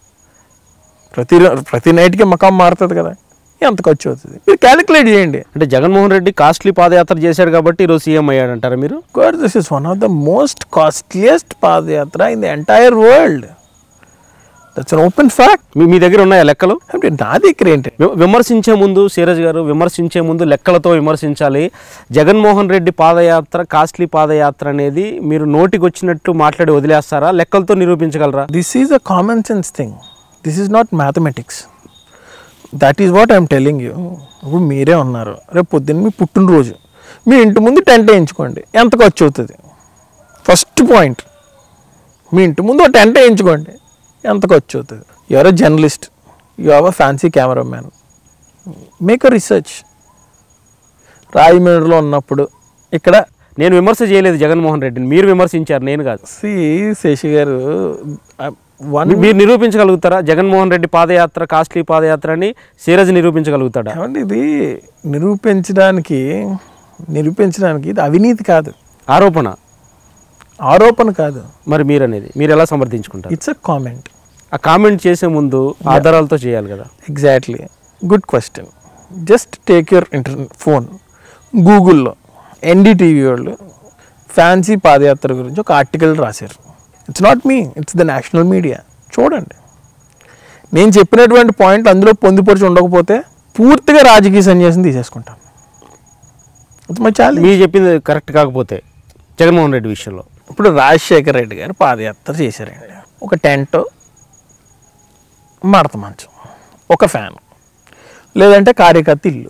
ప్రతి రో- ప్రతి నైట్కి మకాం మారుతుంది కదా ఎంత ఖర్చు అవుతుంది మీరు క్యాలిక్యులేట్ చేయండి అంటే జగన్మోహన్ రెడ్డి కాస్ట్లీ పాదయాత్ర చేశాడు కాబట్టి ఈరోజు సీఎం అయ్యాడంటారా మీరు God, this is one of the most costliest Padayatra in the entire world. That's an open fact. మీ మీ దగ్గర ఉన్నాయా లెక్కలు అంటే నా దగ్గర ఏంటి వి- విమర్శించే ముందు సీరజ్ గారు విమర్శించే ముందు లెక్కలతో విమర్శించాలి జగన్మోహన్ రెడ్డి పాదయాత్ర కాస్ట్లీ పాదయాత్ర అనేది మీరు నోటికి వచ్చినట్టు మాట్లాడి వదిలేస్తారా లెక్కలతో నిరూపించగలరా this is a common sense thing this is not mathematics that is what I'm telling you ఇప్పుడు మీరే ఉన్నారు రేపు పొద్దున్న మీ పుట్టినరోజు మీ ఇంటి ముందు టెంట్ వేయించుకోండి ఎంత ఖర్చు అవుతుంది ఫస్ట్ పాయింట్ మీ ఇంటి ముందు ఒక టెంట్ వేయించుకోండి ఎంత ఖర్చు అవుతుంది your a journalist you have a fancy cameraman make a research రాజమండ్రిలో ఉన్నప్పుడు ఇక్కడ నేను విమర్శ చేయలేదు జగన్మోహన్ రెడ్డిని మీరు విమర్శించారు నేను కాదు సి శశి గారు వన్ మీ- మీరు నిరూపించగలుగుతారా జగన్మోహన్ రెడ్డి పాదయాత్ర కాస్ట్లీ పాదయాత్ర అని సీరజ్ నిరూపించగలుగుతాడా ఏమండి ఇది నిరూపించడానికి నిరూపించడానికి ఇది అవినీతి కాదు ఆరోపణ ఆరోపణ కాదు మరి మీరు అనేది మీరు ఎలా సమర్థించుకుంటారు ఇట్స్ అ కామెంట్ ఆ కామెంట్ చేసే ముందు ఆధారాలతో చేయాలి కదా exactly good question just take your inter phone గూగుల్లో ఎన్డీటీవీ వాళ్ళు ఫ్యాన్సీ పాదయాత్ర గురించి ఒక ఆర్టికల్ రాశారు it's not me it's the national media చూడండి నేను చెప్పినటువంటి పాయింట్ అందులో పొందుపరిచి ఉండకపోతే పూర్తిగా రాజకీయ సన్యాసం తీసేసుకుంటాను ఇట్స్ మై ఛాలెంజ్ మీరు చెప్పింది కరెక్ట్ కాకపోతే జగన్మోహన్ రెడ్డి విషయంలో ఇప్పుడు రాజశేఖర రెడ్డి గారు పాదయాత్ర చేశారండి ఒక టెంట్ మడత మంచం ఒక ఫ్యాన్ లేదంటే కార్యకర్త ఇల్లు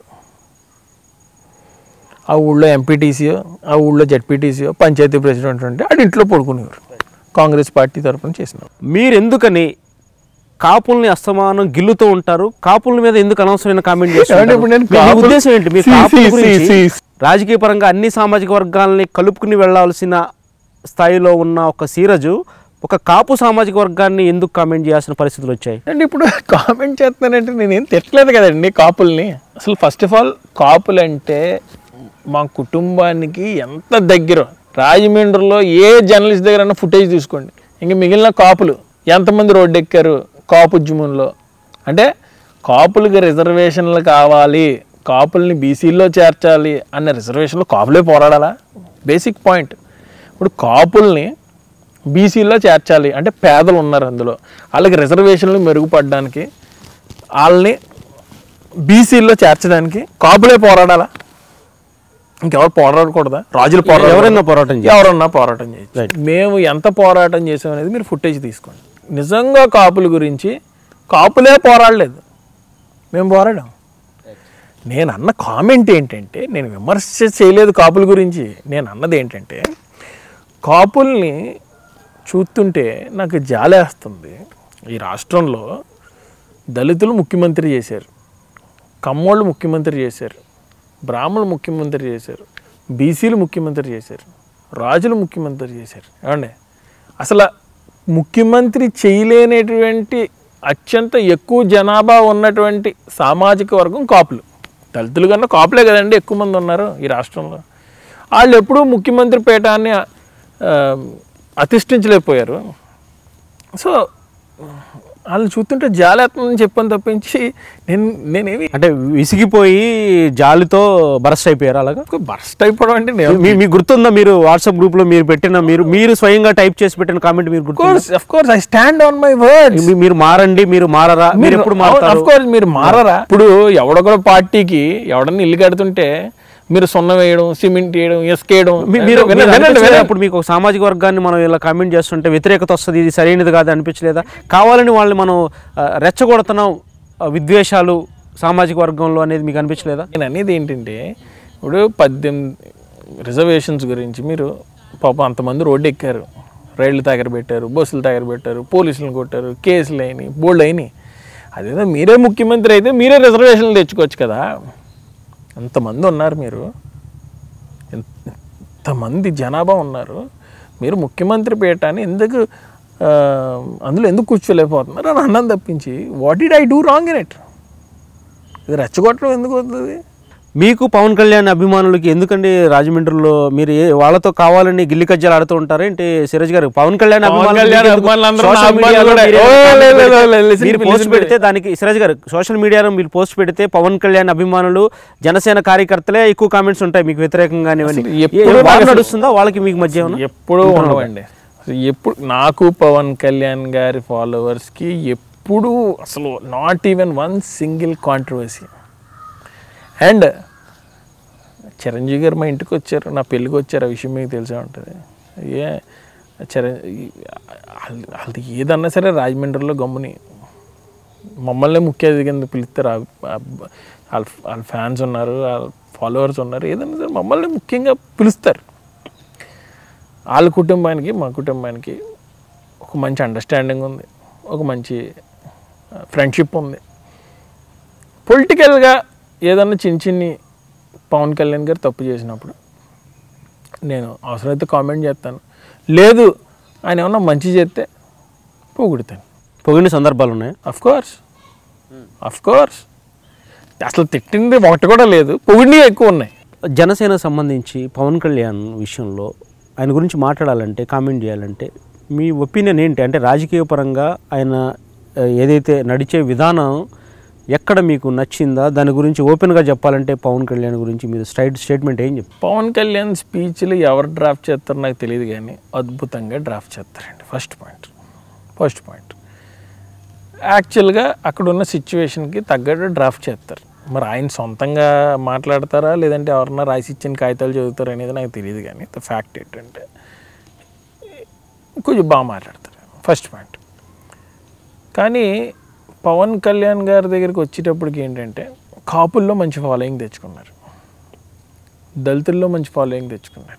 ఆ ఊళ్ళో ఎంపీటీసీయో ఆ ఊళ్ళో జడ్పీటీసీయో పంచాయతీ ప్రెసిడెంట్ ఉంటే ఆడి ఇంట్లో పడుకునేవారు కాంగ్రెస్ పార్టీ తరఫున చేసినారు మీరు ఎందుకని కాపుల్ని అస్తమానం గిల్లుతూ ఉంటారు కాపుల మీద ఎందుకు అనవసరమైన కామెంట్ ఏమండి, చేస్తారు ఇప్పుడు నేను మీ కాపులు- ఉద్దేశం ఏంటి మీరు సి, కాపుల సి, గురించి సి, సి. రాజకీయ పరంగా అన్ని సామాజిక వర్గాలని కలుపుకుని వెళ్ళాల్సిన స్థాయిలో ఉన్న ఒక సీరజు ఒక కాపు సామాజిక వర్గాన్ని ఎందుకు కామెంట్ చేయాల్సిన పరిస్థితులు వచ్చాయి అండి ఇప్పుడు కామెంట్ చేస్తున్నానంటే నేనేం తిట్టలేదు కదండి కాపుల్ని అసలు ఫస్ట్ ఆఫ్ ఆల్ కాపులు అంటే మా కుటుంబానికి ఎంత దగ్గర రాజమండ్రిలో ఏ జర్నలిస్ట్ దగ్గర ఫుటేజ్ తీసుకోండి ఇంక మిగిలిన కాపులు ఎంతమంది రోడ్డు ఎక్కారు కాపు ఉద్యమంలో అంటే కాపులకి రిజర్వేషన్లు కావాలి కాపుల్ని బీసీల్లో చేర్చాలి అన్న రిజర్వేషన్లో కాపులే పోరాడాలా బేసిక్ పాయింట్ ఇప్పుడు కాపుల్ని బీసీలో చేర్చాలి అంటే పేదలు ఉన్నారు అందులో వాళ్ళకి రిజర్వేషన్లు మెరుగుపడడానికి వాళ్ళని బీసీల్లో చేర్చడానికి కాపులే పోరాడాలా ఇంకెవరు పోరాడకూడదా రాజులు పోరాడ ఎవరైనా పోరాటం చేయాలి ఎవరన్నా పోరాటం చేయొచ్చు మేము ఎంత పోరాటం చేసాం అనేది మీరు ఫుటేజ్ తీసుకోండి నిజంగా కాపుల గురించి కాపులే పోరాడలేదు మేము పోరాడాం నేను అన్న కామెంట్ ఏంటంటే నేను విమర్శ చేయలేదు కాపుల గురించి నేను అన్నది ఏంటంటే కాపుల్ని చూస్తుంటే నాకు జాలేస్తుంది ఈ రాష్ట్రంలో దళితులు ముఖ్యమంత్రి చేశారు కమ్మోళ్ళు ముఖ్యమంత్రి చేశారు బ్రాహ్మణులు ముఖ్యమంత్రి చేశారు బీసీలు ముఖ్యమంత్రి చేశారు రాజులు ముఖ్యమంత్రి చేశారు ఏమండి అసలు ముఖ్యమంత్రి చేయలేనటువంటి అత్యంత ఎక్కువ జనాభా ఉన్నటువంటి సామాజిక వర్గం కాపులు దళితులు కన్నా కాపులే కదండి ఎక్కువ మంది ఉన్నారు ఈ రాష్ట్రంలో వాళ్ళు ఎప్పుడూ ముఖ్యమంత్రి పీఠాన్ని ఆ, అతిష్ఠించలేకపోయారు సో వాళ్ళని చూస్తుంటే జాలేత్మని చెప్పని తప్పించి నేను నేనేమి అంటే విసిగిపోయి జాలితో బరస్ట్ అయిపోయారు అలాగా బర్స్ట్ అయిపోవడం అంటే నేను మీ- మీకు గుర్తుందా మీరు వాట్సాప్ గ్రూప్ లో మీరు పెట్టిన మీరు మీరు స్వయంగా టైప్ చేసి పెట్టిన కామెంట్ మీరు గుర్తు course of course I stand on my words మీరు మారండి మీరు మారరా మీరు ఎప్పుడు మారుతారు అఫ్ కోర్స్ మీరు మారరా ఇప్పుడు ఎవడొకడో పార్టీకి ఎవడన్నా ఇల్లు కడుతుంటే మీరు సున్నం వేయడం సిమెంట్ వేయడం ఇసుక వేయడం మీ- మీరు వినండి, మీరు వినండి, అనిపించలేదా? వినండి. ఇప్పుడు మీకు ఒక సామాజిక వర్గాన్ని మనం ఇలా కామెంట్ చేస్తుంటే వ్యతిరేకత వస్తుంది ఇది సరైనది కాదు అనిపించలేదా కావాలని వాళ్ళని మనం ఆ, రెచ్చగొడుతున్నాం ఆ, విద్వేషాలు సామాజిక వర్గంలో అనేది మీకు అనిపించలేదా నేను అనేది ఏంటంటే ఇప్పుడు పద్దెనిమిది రిజర్వేషన్స్ గురించి మీరు పాపం అంతమంది రోడ్డు ఎక్కారు రైళ్లు తగరబెట్టారు బస్సులు తగరబెట్టారు పోలీసులను కొట్టారు కేసులు అయినాయి బోల్డ్ అయినాయి అదేదో మీరే ముఖ్యమంత్రి అయితే మీరే రిజర్వేషన్లు తెచ్చుకోవచ్చు కదా ఎంతమంది ఉన్నారు మీరు ఎంత- ఎంతమంది జనాభా ఉన్నారు మీరు ముఖ్యమంత్రి పీఠాన్ని ఎందుకు ఆ, అందులో ఎందుకు కూర్చోలేకపోతున్నారు అని అన్నం తప్పించి what did I do wrong in it ఇది రెచ్చగొట్టడం ఎందుకు అవుతుంది మీకు పవన్ కళ్యాణ్ అభిమానులకి ఎందుకండి రాజమండ్రిలో మీరు ఏ వాళ్ళతో కావాలని గిల్లి కజ్జాలు ఆడుతూ ఉంటారు ఏంటి సిరాజ్ గారు పవన్ కళ్యాణ్ పవన్ అభిమానులు కళ్యాణ్ మీకు ఎందుకు? అభిమానులందరూ నా సోషల్ అభిమానులు మీడియాలో కూడా. మీరు ఓ, ఏదైనా లేదు, కామెంట్ లేదు, లేదు, పెడితే- listen, మీరు listen, పోస్ట్ listen. పెడితే దానికి సిరాజ్ గారు సోషల్ మీడియాలో మీరు పోస్ట్ పెడితే పవన్ కళ్యాణ్ అభిమానులు జనసేన కార్యకర్తలే ఎక్కువ కామెంట్స్ ఉంటాయి మీకు వ్యతిరేకంగా అసలు ఎప్పుడు నాకు అసలు- నడుస్తుందా వాళ్ళకి మీకు మధ్య ఏమన్నా? ఎప్పుడూ ఉండవండి అసలు ఎప్పుడు నాకు పవన్ కళ్యాణ్ గారి ఫాలోవర్స్కి ఎప్పుడు అసలు not even one single controversy and Chiranjeevi గారు మా ఇంటికి వచ్చారు నా పెళ్ళికి వచ్చారు ఆ విషయం మీకు తెలిసే ఉంటుంది ఏ చిరంజీవి వాళ్ళది ఏదన్నా సరే రాజమండ్రిలో గమ్ముని మమ్మల్ని ముఖ్య అతిథి కింద పిలుస్తారు ఆ- ఆ- వాళ్ళ వాళ్ళ ఫ్యాన్స్ ఉన్నారు వాళ్ళ ఫాలోవర్స్ ఉన్నారు ఏదన్నా సరే మమ్మల్ని ముఖ్యంగా పిలుస్తారు వాళ్ళ కుటుంబానికి మా కుటుంబానికి ఒక మంచి అండర్స్టాండింగ్ ఉంది ఒక మంచి ఫ్రెండ్షిప్ ఉంది పొలిటికల్గా ఏదన్నా చిన్న చిన్ని పవన్ కళ్యాణ్ గారు తప్పు చేసినప్పుడు నేను అవసరమైతే కామెంట్ చేస్తాను లేదు ఆయన ఏమన్నా మంచి చేస్తే పొగుడుతాను పొగిడిన సందర్భాలు ఉన్నాయి అఫ్ కోర్స్ అఫ్ కోర్స్ అసలు తిట్టింది ఒకటి కూడా లేదు పొగిడిని ఎక్కువ ఉన్నాయి జనసేన సంబంధించి పవన్ కళ్యాణ్ విషయంలో ఆయన గురించి మాట్లాడాలంటే కామెంట్ చేయాలంటే మీ ఒపీనియన్ ఏంటి అంటే రాజకీయ పరంగా ఆయన ఆ, ఏదైతే నడిచే విధానం ఎక్కడ మీకు నచ్చిందా దాని గురించి ఓపెన్గా చెప్పాలంటే పవన్ కళ్యాణ్ గురించి మీరు స్ట్రైట్ స్టేట్మెంట్ ఏం చెప్తారు పవన్ కళ్యాణ్ స్పీచ్లు ఎవరు డ్రాఫ్ట్ చేస్తారో నాకు తెలియదు కానీ అద్భుతంగా డ్రాఫ్ట్ చేస్తారండి ఫస్ట్ పాయింట్ ఫస్ట్ పాయింట్ యాక్చువల్గా అక్కడ ఉన్న సిచ్యువేషన్కి తగ్గట్టు డ్రాఫ్ట్ చేస్తారు మరి ఆయన సొంతంగా మాట్లాడతారా లేదంటే ఎవరన్నా రాసి ఇచ్చిన కాగితాలు చదువుతారా అనేది నాకు తెలియదు కానీ ఫ్యాక్ట్ ఏంటంటే కొంచెం బాగా మాట్లాడతారు ఫస్ట్ పాయింట్ కానీ పవన్ కళ్యాణ్ గారి దగ్గరికి వచ్చేటప్పటికి ఏంటంటే కాపుల్లో మంచి ఫాలోయింగ్ తెచ్చుకున్నారు దళితుల్లో మంచి ఫాలోయింగ్ తెచ్చుకున్నారు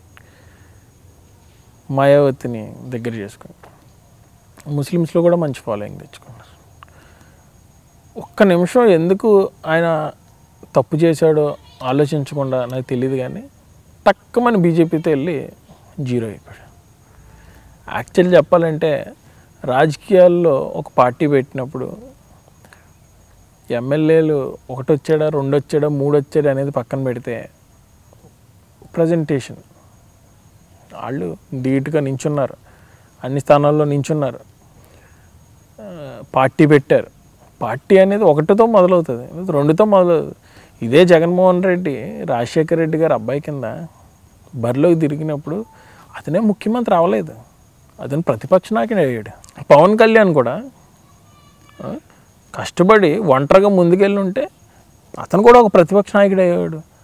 మాయావతిని దగ్గర చేసుకున్నారు ముస్లిమ్స్లో కూడా మంచి ఫాలోయింగ్ తెచ్చుకున్నారు ఒక్క నిమిషం ఎందుకు ఆయన తప్పు చేశాడో ఆలోచించకుండా నాకు తెలియదు కానీ తక్కువని బీజేపీతో వెళ్ళి జీరో అయిపోయాడు యాక్చువల్ చెప్పాలంటే రాజకీయాల్లో ఒక పార్టీ పెట్టినప్పుడు ఎమ్మెల్యేలు ఒకటి వచ్చాడా రెండు వచ్చాడా మూడు వచ్చాడా అనేది పక్కన పెడితే ప్రజెంటేషన్ వాళ్ళు ధీటుగా నించున్నారు అన్ని స్థానాల్లో నించున్నారు ఆ, పార్టీ పెట్టారు పార్టీ అనేది ఒకటితో మొదలవుతుంది రెండుతో మొదలవుతుంది ఇదే జగన్మోహన్ రెడ్డి రాజశేఖర రెడ్డి గారు అబ్బాయి కింద బరిలోకి తిరిగినప్పుడు అతనే ముఖ్యమంత్రి అవ్వలేదు అతను ప్రతిపక్ష నాయకుడు అయ్యాడు పవన్ కళ్యాణ్ కూడా ఆ, కష్టపడి ఒంటరిగా ముందుకెళ్ళి ఉంటే అతను కూడా ఒక ప్రతిపక్ష నాయకుడు అయ్యాడు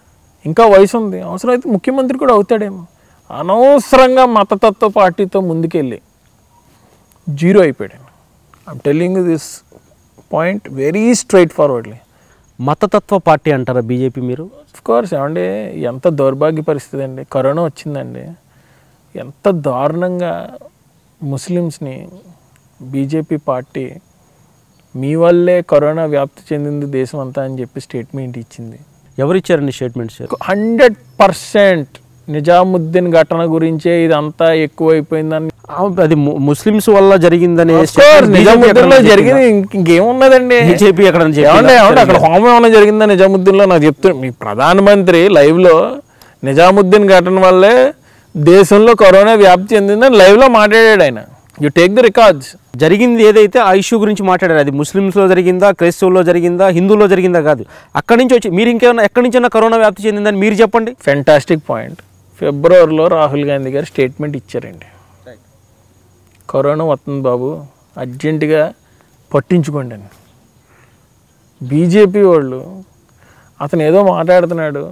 ఇంకా వయసు ఉంది అవసరమైతే ముఖ్యమంత్రి కూడా అవుతాడేమో అనవసరంగా మతతత్వ పార్టీతో ముందుకెళ్ళి జీరో అయిపోయాడు I'm telling this point very straight forwardly మతతత్వ పార్టీ అంటారా బీజేపీ మీరు ఆఫ్ కోర్స్ ఏమండి ఎంత దౌర్భాగ్య పరిస్థితి అండి కరోనా వచ్చిందండి ఎంత దారుణంగా ముస్లిమ్స్ని బీజేపీ పార్టీ మీ వల్లే కరోనా వ్యాప్తి చెందింది దేశం అంతా అని చెప్పి స్టేట్మెంట్ ఇచ్చింది ఎవరిచ్చారండి స్టేట్మెంట్స్ హండ్రెడ్ పర్సెంట్ నిజాముద్దీన్ ఘటన గురించే ఇదంతా ఎక్కువైపోయిందని అది ము- ముస్లిమ్స్ వల్ల జరిగిందనే Of course, నిజాముద్దీన్లో జరిగింది ఇంక- ఇంకేమున్నదండి బీజేపీ ఎక్కడ ఏమండి ఏమండి అక్కడ హోమం ఏమైనా జరిగిందా నిజాముద్దీన్లో నాకు చెప్తాను మీ ప్రధానమంత్రి లైవ్లో నిజాముద్దీన్ ఘటన వల్లే దేశంలో కరోనా వ్యాప్తి చెందిందని లైవ్లో మాట్లాడాడు ఆయన యు టేక్ ది రికార్డ్స్ జరిగింది ఏదైతే ఆ ఇష్యూ గురించి మాట్లాడారు అది ముస్లిమ్స్లో జరిగిందా క్రైస్తవుల్లో జరిగిందా హిందువుల్లో జరిగిందా కాదు అక్కడి నుంచి వచ్చి మీరు ఇంకేమైనా ఎక్కడి నుంచైనా కరోనా వ్యాప్తి చెందిందని మీరు చెప్పండి ఫెంటాస్టిక్ పాయింట్ ఫిబ్రవరిలో రాహుల్ గాంధీ గారు స్టేట్మెంట్ ఇచ్చారండి కరోనా వస్తుంది బాబు అర్జెంటుగా పట్టించుకోండి అని బీజేపీ వాళ్ళు అతను ఏదో మాట్లాడుతున్నాడు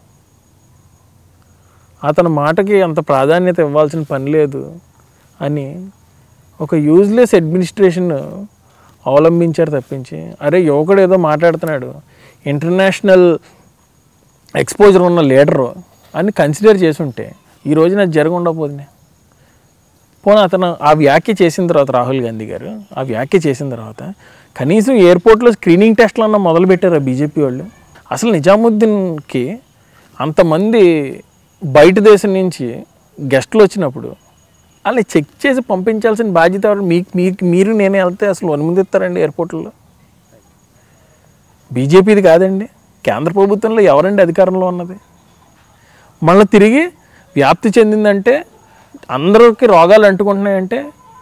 అతని మాటకి అంత ప్రాధాన్యత ఇవ్వాల్సిన పని లేదు అని ఒక యూజ్లెస్ అడ్మినిస్ట్రేషన్ అవలంబించారు తప్పించి అరే యువకుడు ఏదో మాట్లాడుతున్నాడు ఇంటర్నేషనల్ ఎక్స్పోజర్ ఉన్న లీడరు అని కన్సిడర్ చేసుంటే ఈ రోజున అది జరగ ఉండకపోతుంది పోనీ అతను ఆ వ్యాఖ్య చేసిన తర్వాత రాహుల్ గాంధీ గారు ఆ వ్యాఖ్య చేసిన తర్వాత కనీసం ఎయిర్పోర్ట్లో స్క్రీనింగ్ టెస్ట్లు అన్న మొదలు పెట్టారు బీజేపీ వాళ్ళు అసలు నిజాముద్దీన్కి అంతమంది బయట దేశం నుంచి గెస్టులు వచ్చినప్పుడు వాళ్ళని చెక్ చేసి పంపించాల్సిన బాధ్యత ఎవరు మీకు మీకు మీరు నేనే వెళ్తే అసలు అనుమతిస్తారండి ఎయిర్పోర్ట్లో బీజేపీది కాదండి కేంద్ర ప్రభుత్వంలో ఎవరండి అధికారంలో ఉన్నది మళ్ళీ తిరిగి వ్యాప్తి చెందిందంటే అందరికి రోగాలు అంటుకుంటున్నాయంటే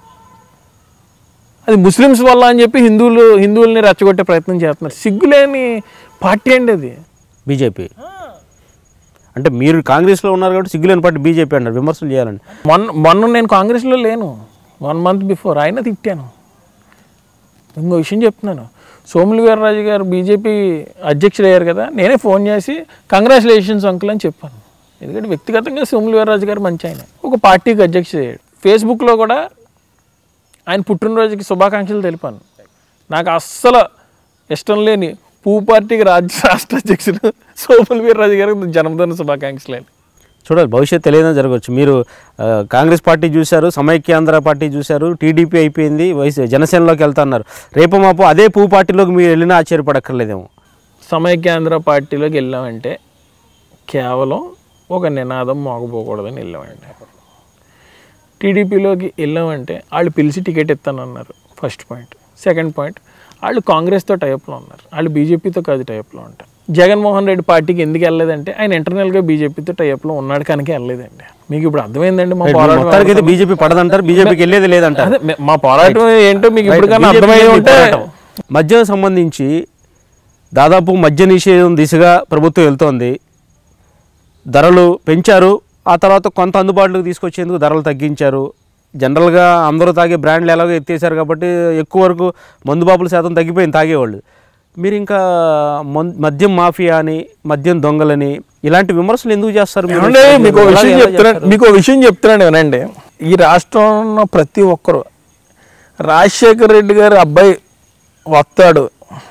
అది ముస్లిమ్స్ వల్ల అని చెప్పి హిందువులు హిందువుల్ని రెచ్చగొట్టే ప్రయత్నం చేస్తున్నారు సిగ్గులేని పార్టీ అండి అది బీజేపీ అంటే మీరు కాంగ్రెస్లో ఉన్నారు కాబట్టి సిగ్గులేని పార్టీ బీజేపీ అన్నారు విమర్శలు చేయాలండి మొన్న మొన్న నేను కాంగ్రెస్లో లేను వన్ మంత్ బిఫోర్ ఆయన తిట్టాను ఇంకో విషయం చెప్తున్నాను సోములు వీర్రాజు గారు బీజేపీ అధ్యక్షుడు అయ్యారు కదా నేనే ఫోన్ చేసి కంగ్రాచులేషన్స్ అంకుల్ అని చెప్పాను ఎందుకంటే వ్యక్తిగతంగా సోములు వీర్రాజు గారు మంచి ఆయన ఒక పార్టీకి అధ్యక్షుడు అయ్యాడు ఫేస్బుక్లో కూడా ఆయన పుట్టినరోజుకి శుభాకాంక్షలు తెలిపాను నాకు అస్సలు ఇష్టం లేని పువ్వు పార్టీకి రాజ్య రాష్ట్ర అధ్యక్షుడు సోములు వీర్రాజు గారికి జన్మదిన శుభాకాంక్షలు అని చూడాలి భవిష్యత్తు తెలియదని జరగవచ్చు మీరు ఆ, కాంగ్రెస్ పార్టీ చూశారు సమైక్యాంధ్ర పార్టీ చూశారు టీడీపీ అయిపోయింది వైసీ జనసేనలోకి వెళ్తున్నారు రేపు మాపు అదే పువ్వు పార్టీలోకి మీరు వెళ్ళినా ఆశ్చర్యపడక్కర్లేదేమో సమైక్యాంధ్ర పార్టీలోకి వెళ్ళామంటే కేవలం ఒక నినాదం మోగపోకూడదని వెళ్ళామండి టీడీపీలోకి వెళ్ళామంటే వాళ్ళు పిలిచి టికెట్ ఇస్తానన్నారు ఫస్ట్ పాయింట్ సెకండ్ పాయింట్ వాళ్ళు కాంగ్రెస్తో టైప్లో ఉన్నారు వాళ్ళు బీజేపీతో కాదు టైప్లో ఉంటారు జగన్మోహన్ రెడ్డి పార్టీకి ఎందుకు వెళ్ళలేదంటే ఆయన ఇంటర్నల్గా బీజేపీతో టైప్లో ఉన్నాడు కనుక వెళ్ళలేదండి మీకు ఇప్పుడు అర్థమైందండి మా పోరాటం మొత్తానికి అయితే బీజేపీ పడదంటారు బీజేపీకి వెళ్ళేది లేదంటారు అదే మే- మా పోరాటం ఏంటో మీకు ఇప్పుడు కన్నా బీజేపీ అర్థమై ఉంటే పోరాటం. మద్యం సంబంధించి దాదాపు మద్య నిషేధం దిశగా ప్రభుత్వం వెళ్తోంది ధరలు పెంచారు ఆ తర్వాత కొంత అందుబాటులోకి తీసుకొచ్చేందుకు ధరలు తగ్గించారు జనరల్గా అందరూ తాగే బ్రాండ్లు ఎలాగో ఎత్తేసారు కాబట్టి ఎక్కువ వరకు మందు బాబుల శాతం తగ్గిపోయింది తాగేవాళ్ళు మీరు ఇంకా మన్- మద్యం మాఫియా అని మద్యం దొంగలని ఇలాంటి విమర్శలు ఎందుకు చేస్తారు మీరు? ఏమండి మీకు ఒక విషయం ఎలా చెప్తున్నాను చేస్తారు? మీకు ఒక విషయం చెప్తున్నాను వినండి ఈ రాష్ట్రంలో ప్రతి ఒక్కరు రాజశేఖర్ రెడ్డి గారి అబ్బాయి వస్తాడు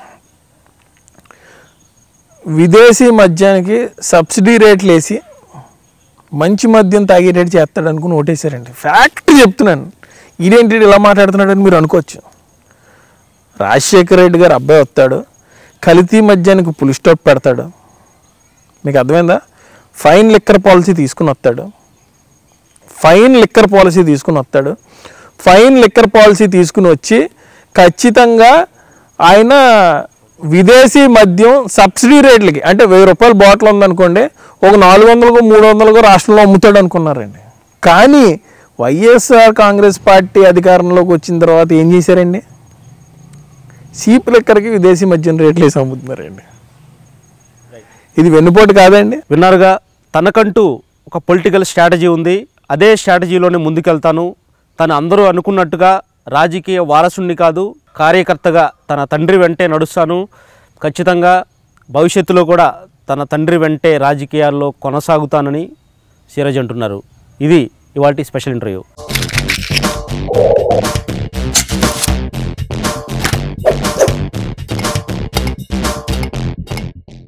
విదేశీ మద్యానికి సబ్సిడీ రేట్లు వేసి మంచి మద్యం తాగేటట్టు చేస్తాడు అనుకుని ఓటేశారండి ఫ్యాక్ట్ చెప్తున్నాను ఇదేంటి ఇలా మాట్లాడుతున్నాడని మీరు అనుకోవచ్చు రాజశేఖర రెడ్డి గారు అబ్బాయి వస్తాడు కల్తీ మద్యానికి పులి స్టాప్ పెడతాడు మీకు అర్థమైందా ఫైన్ లిక్కర్ పాలసీ తీసుకుని వస్తాడు ఫైన్ లిక్కర్ పాలసీ తీసుకుని వస్తాడు ఫైన్ లిక్కర్ పాలసీ తీసుకుని వచ్చి ఖచ్చితంగా ఆయన విదేశీ మద్యం సబ్సిడీ రేట్లకి అంటే వెయ్యి రూపాయల బాటిల్ ఉందనుకోండి ఒక నాలుగు వందలకు మూడు వందలకు రాష్ట్రంలో అమ్ముతాడు అనుకున్నారండి కానీ వైఎస్ఆర్ కాంగ్రెస్ పార్టీ అధికారంలోకి వచ్చిన తర్వాత ఏం చేశారండి చీప్ లిక్కర్కి విదేశీ మద్యం రేట్లు వేసి అమ్ముతున్నారండి ఇది వెన్నుపోటు కాదండి విన్నారుగా తనకంటూ ఒక పొలిటికల్ స్ట్రాటజీ ఉంది అదే స్ట్రాటజీలోనే ముందుకెళ్తాను తను అందరూ అనుకున్నట్టుగా రాజకీయ వారసుణ్ణి కాదు కార్యకర్తగా తన తండ్రి వెంటే నడుస్తాను ఖచ్చితంగా భవిష్యత్తులో కూడా తన తండ్రి వెంటే రాజకీయాల్లో కొనసాగుతానని సిరాజ్ అంటున్నారు ఇది ఇవాళ స్పెషల్ ఇంటర్వ్యూ